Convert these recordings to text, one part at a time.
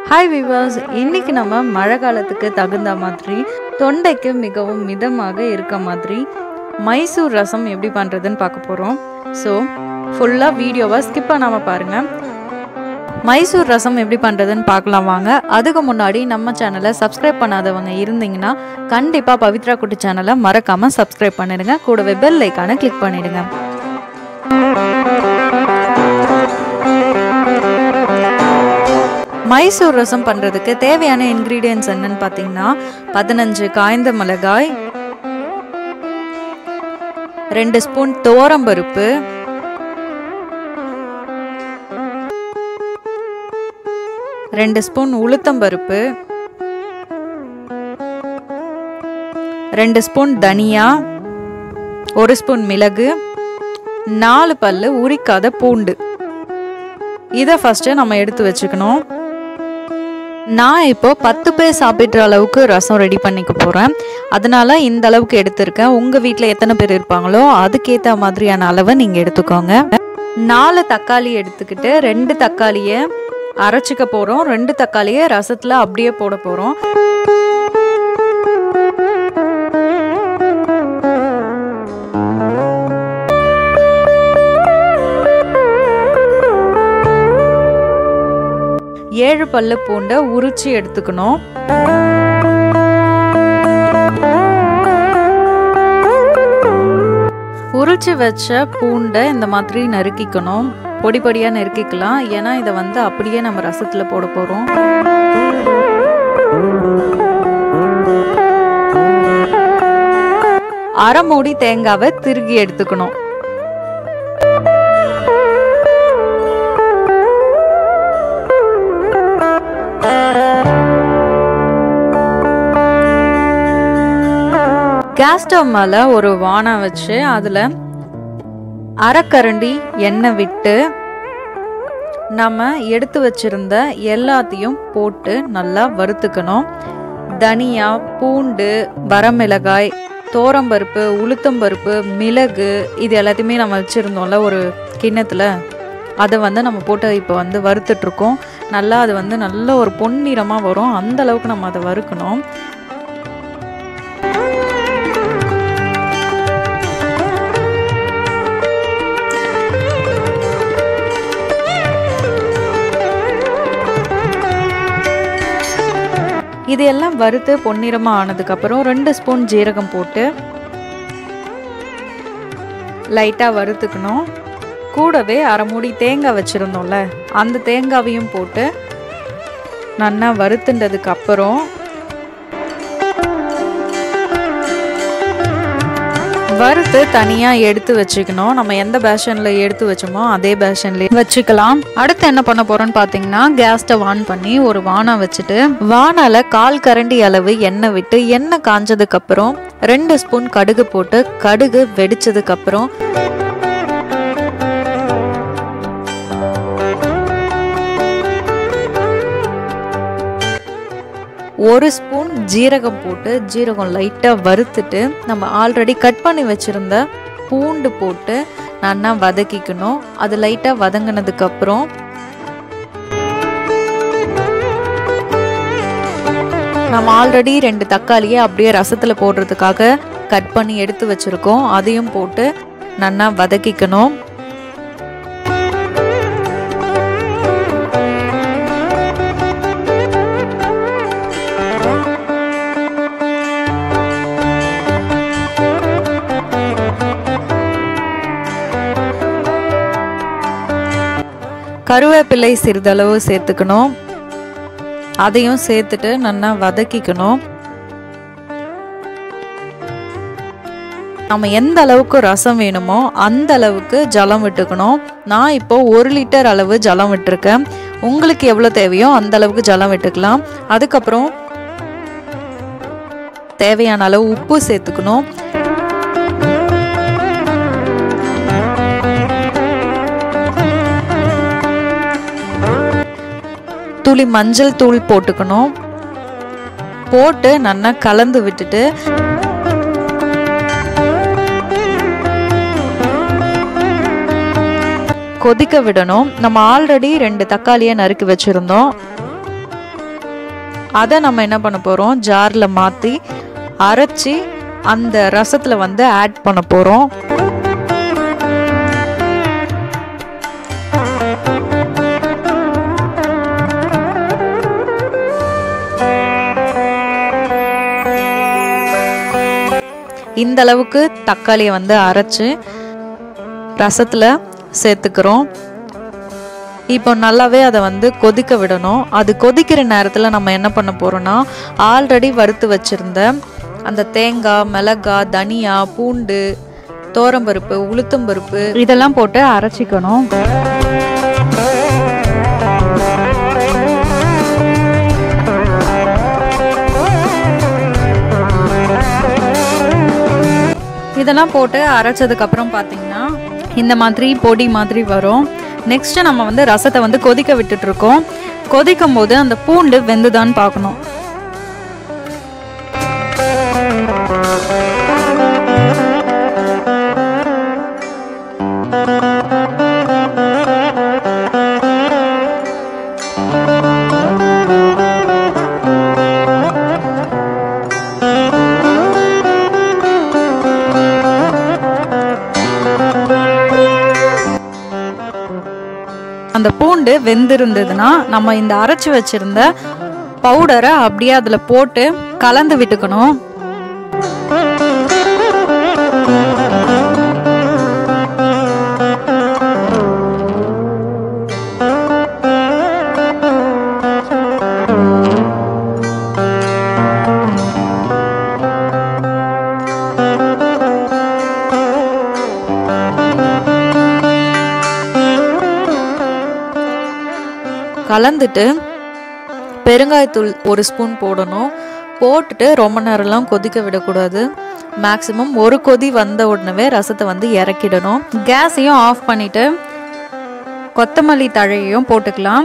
hi விவாஸ் இன்னைக்கு நம்ம மழை காலத்துக்கு தகுந்த மாதிரி தொண்டைக்கு மிகவும் மிதமாக இருக்க மாதிரி மைசூர் ரசம் எப்படி பண்ணுறதுன்னு பார்க்க போகிறோம் ஸோ ஃபுல்லாக வீடியோவை ஸ்கிப் பண்ணாமல் பாருங்கள் மைசூர் ரசம் எப்படி பண்ணுறதுன்னு பார்க்கலாம் வாங்க அதுக்கு முன்னாடி நம்ம சேனலை சப்ஸ்கிரைப் பண்ணாதவங்க இருந்தீங்கன்னா கண்டிப்பாக பவித்ரா குட்டி சேனலை மறக்காமல் சப்ஸ்கிரைப் பண்ணிடுங்க கூடவே பெல் ஐக்கானை கிளிக் பண்ணிடுங்க மைசூர் ரசம் பண்ணுறதுக்கு தேவையான இன்க்ரீடியன்ஸ் என்னன்னு பார்த்தீங்கன்னா பதினஞ்சு காய்ந்த மிளகாய் ரெண்டு ஸ்பூன் துவரம்பருப்பு ரெண்டு ஸ்பூன் உளுத்தம்பருப்பு ரெண்டு ஸ்பூன் தனியா ஒரு ஸ்பூன் மிளகு நாலு பல்லு உரிக்காத பூண்டு இதை ஃபஸ்ட்டு நம்ம எடுத்து வச்சுக்கணும் நான் இப்போ பத்து பேர் சாப்பிட்ற அளவுக்கு ரசம் ரெடி பண்ணிக்க போகிறேன் அதனால இந்த அளவுக்கு எடுத்திருக்கேன் உங்கள் வீட்டில் எத்தனை பேர் இருப்பாங்களோ அதுக்கேற்ற மாதிரியான அளவை நீங்கள் எடுத்துக்கோங்க நாலு தக்காளி எடுத்துக்கிட்டு ரெண்டு தக்காளியை அரைச்சிக்க போகிறோம் ரெண்டு தக்காளியை ரசத்தில் அப்படியே போட போகிறோம் ஏழு பல்லு பூண்டை உரிச்சு எடுத்துக்கணும் உரிச்சு வச்ச பூண்டை இந்த மாதிரி நறுக்கிக்கணும் பொடி பொடியாக நறுக்கிக்கலாம் ஏன்னா இதை வந்து அப்படியே நம்ம ரசத்தில் போட போகிறோம் அரை மூடி தேங்காவை திருகி எடுத்துக்கணும் கேஸ் ஸ்டவ் மேலே ஒரு வானம் வச்சு அதில் அரைக்கரண்டி எண்ணெய் விட்டு நம்ம எடுத்து வச்சிருந்த எல்லாத்தையும் போட்டு நல்லா வறுத்துக்கணும் தனியா பூண்டு வரமிளகாய் தோரம்பருப்பு உளுத்தம்பருப்பு மிளகு இது எல்லாத்தையுமே நம்ம வச்சுருந்தோம்ல ஒரு கிண்ணத்தில் அதை வந்து நம்ம போட்டு இப்போ வந்து வறுத்துட்ருக்கோம் நல்லா அது வந்து நல்ல ஒரு பொன்னிறமாக வரும் அந்த அளவுக்கு நம்ம அதை வறுக்கணும் இது எல்லாம் வறுத்து பொன்னிறமாக ஆனதுக்கப்புறம் ரெண்டு ஸ்பூன் ஜீரகம் போட்டு லைட்டாக வறுத்துக்கணும் கூடவே அரை மூடி தேங்காய் வச்சுருந்தோம்ல அந்த தேங்காவையும் போட்டு நல்லா வறுத்துன்றதுக்கு அப்புறம் வறுத்து தனியாக எடுத்து வச்சுக்கணும் நம்ம எந்த பேஷனில் எடுத்து வச்சோமோ அதே பேஷன்லேயே வச்சுக்கலாம் அடுத்து என்ன பண்ண போகிறோம்னு பார்த்தீங்கன்னா கேஸ் ஸ்டவ் ஆன் பண்ணி ஒரு வானம் வச்சுட்டு வானால கால் கரண்டி அளவு எண்ணெய் விட்டு எண்ணெய் காஞ்சதுக்கப்புறம் ரெண்டு ஸ்பூன் கடுகு போட்டு கடுகு வெடிச்சதுக்கப்புறம் ஒரு ஸ்பூன் ஜீரகம் போட்டு ஜீரகம் லைட்டாக வறுத்துட்டு நம்ம ஆல்ரெடி கட் பண்ணி வச்சுருந்த பூண்டு போட்டு நல்லா வதக்கிக்கணும் அது லைட்டாக வதங்கினதுக்கப்புறம் நம்ம ஆல்ரெடி ரெண்டு தக்காளியை அப்படியே ரசத்தில் போடுறதுக்காக கட் பண்ணி எடுத்து வச்சுருக்கோம் அதையும் போட்டு நல்லா வதக்கிக்கணும் கருவேப்பிலை சிறிதளவு சேர்த்துக்கணும் அதையும் சேர்த்துட்டு நல்லா வதக்கிக்கணும் நம்ம எந்த அளவுக்கு ரசம் வேணுமோ அந்த அளவுக்கு ஜலம் விட்டுக்கணும் நான் இப்போ ஒரு லிட்டர் அளவு ஜலம் விட்டுருக்கேன் உங்களுக்கு எவ்வளோ தேவையோ அந்த அளவுக்கு ஜலம் விட்டுக்கலாம் அதுக்கப்புறம் தேவையான அளவு உப்பு சேர்த்துக்கணும் துளி மஞ்சள் தூள் போட்டுக்கணும் போட்டு நல்லா கலந்து விட்டுட்டு கொதிக்க விடணும் நம்ம ஆல்ரெடி ரெண்டு தக்காளியை நறுக்கி வச்சுருந்தோம் அதை நம்ம என்ன பண்ண போகிறோம் ஜாரில் மாற்றி அரைச்சி அந்த ரசத்தில் வந்து ஆட் பண்ண போகிறோம் இந்த அளவுக்கு தக்காளியை வந்து அரைச்சு ரசத்தில் சேர்த்துக்கிறோம் இப்போ நல்லாவே அதை வந்து கொதிக்க விடணும் அது கொதிக்கிற நேரத்தில் நம்ம என்ன பண்ண போகிறோம்னா ஆல்ரெடி வறுத்து வச்சுருந்த அந்த தேங்காய் மிளகாய் தனியா பூண்டு தோரம்பருப்பு உளுத்தம்பருப்பு இதெல்லாம் போட்டு அரைச்சிக்கணும் இதெல்லாம் போட்டு அரைச்சதுக்கப்புறம் பார்த்தீங்கன்னா இந்த மாதிரி பொடி மாதிரி வரும் நெக்ஸ்ட்டு நம்ம வந்து ரசத்தை வந்து கொதிக்க விட்டுட்டு இருக்கோம் கொதிக்கும் போது அந்த பூண்டு வெந்துதான்னு பார்க்கணும் அந்த பூண்டு வெந்திருந்ததுன்னா நம்ம இந்த அரைச்சி வச்சிருந்த பவுடரை அப்படியே அதில் போட்டு கலந்து விட்டுக்கணும் கலந்துட்டு பெருங்காயத்தூள் ஒரு ஸ்பூன் போடணும் போட்டுட்டு ரொம்ப நேரம்லாம் கொதிக்க விடக்கூடாது மேக்ஸிமம் ஒரு கொதி வந்த உடனே ரசத்தை வந்து இறக்கிடணும் கேஸையும் ஆஃப் பண்ணிவிட்டு கொத்தமல்லி தழையையும் போட்டுக்கலாம்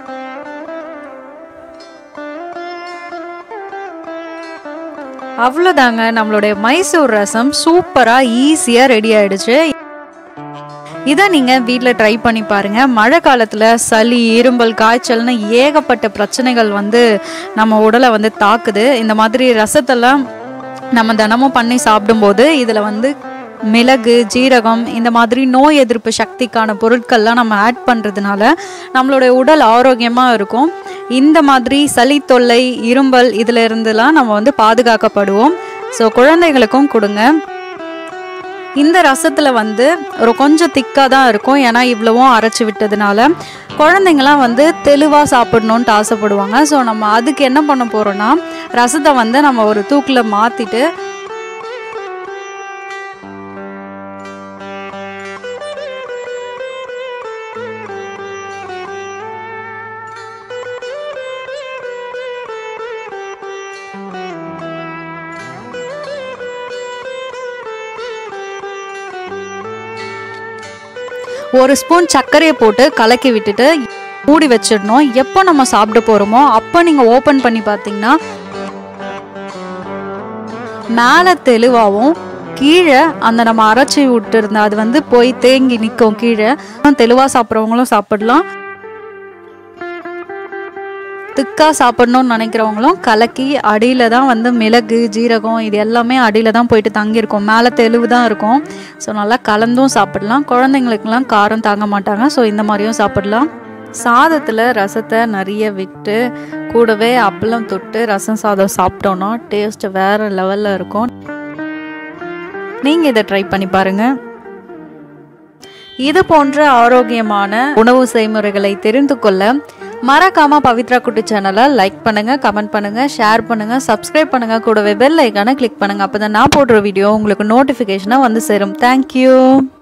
அவ்வளோதாங்க நம்மளுடைய மைசூர் ரசம் சூப்பராக ஈஸியாக ரெடி ஆயிடுச்சு இதை நீங்கள் வீட்டில் ட்ரை பண்ணி பாருங்கள் மழை காலத்தில் சளி இரும்பல் காய்ச்சல்னு ஏகப்பட்ட பிரச்சனைகள் வந்து நம்ம உடலை வந்து தாக்குது இந்த மாதிரி ரசத்தெல்லாம் நம்ம தினமும் பண்ணி சாப்பிடும்போது இதில் வந்து மிளகு ஜீரகம் இந்த மாதிரி நோய் எதிர்ப்பு சக்திக்கான பொருட்கள்லாம் நம்ம ஆட் பண்ணுறதுனால நம்மளுடைய உடல் ஆரோக்கியமாக இருக்கும் இந்த மாதிரி சளி தொல்லை இரும்பல் இதில் இருந்துலாம் நம்ம வந்து பாதுகாக்கப்படுவோம் ஸோ குழந்தைகளுக்கும் கொடுங்க இந்த ரசத்தில் வந்து ஒரு கொஞ்சம் திக்காக தான் இருக்கும் ஏன்னா இவ்வளவும் அரைச்சி விட்டதுனால குழந்தைங்களாம் வந்து தெளிவாக சாப்பிடணுன்ட்டு ஆசைப்படுவாங்க ஸோ நம்ம அதுக்கு என்ன பண்ண போகிறோன்னா ரசத்தை வந்து நம்ம ஒரு தூக்கில் மாற்றிட்டு ஒரு ஸ்பூன் சர்க்கரையை போட்டு கலக்கி விட்டுட்டு மூடி வச்சிடணும் எப்போ நம்ம சாப்பிட போகிறோமோ அப்போ நீங்கள் ஓப்பன் பண்ணி பார்த்தீங்கன்னா மேலே தெளிவாகவும் கீழே அந்த நம்ம அரைச்சி விட்டுருந்த அது வந்து போய் தேங்கி நிற்கும் கீழே தெளிவாக சாப்பிட்றவங்களும் சாப்பிடலாம் திக்காக சாப்பிடணும்னு நினைக்கிறவங்களும் கலக்கி அடியில் தான் வந்து மிளகு ஜீரகம் இது எல்லாமே அடியில் தான் போயிட்டு தங்கியிருக்கும் மேலே தெளிவு தான் இருக்கும் ஸோ நல்லா கலந்தும் சாப்பிடலாம் குழந்தைங்களுக்கெல்லாம் காரம் தாங்க மாட்டாங்க ஸோ இந்த மாதிரியும் சாப்பிடலாம் சாதத்தில் ரசத்தை நிறைய விட்டு கூடவே அப்பளம் தொட்டு ரசம் சாதம் சாப்பிட்டோன்னா டேஸ்ட் வேறு லெவலில் இருக்கும் நீங்கள் இதை ட்ரை பண்ணி பாருங்கள் இது போன்ற ஆரோக்கியமான உணவு செய்முறைகளை தெரிந்து கொள்ள மறக்காம பவித்ரா குட்டி சேனலை லைக் பண்ணுங்க கமெண்ட் பண்ணுங்க ஷேர் பண்ணுங்க சப்ஸ்கிரைப் பண்ணுங்க கூடவே பெல் ஐக்கானை கிளிக் பண்ணுங்க அப்பதான் நான் போடுற வீடியோ உங்களுக்கு நோட்டிஃபிகேஷனாக வந்து சேரும் தேங்க்யூ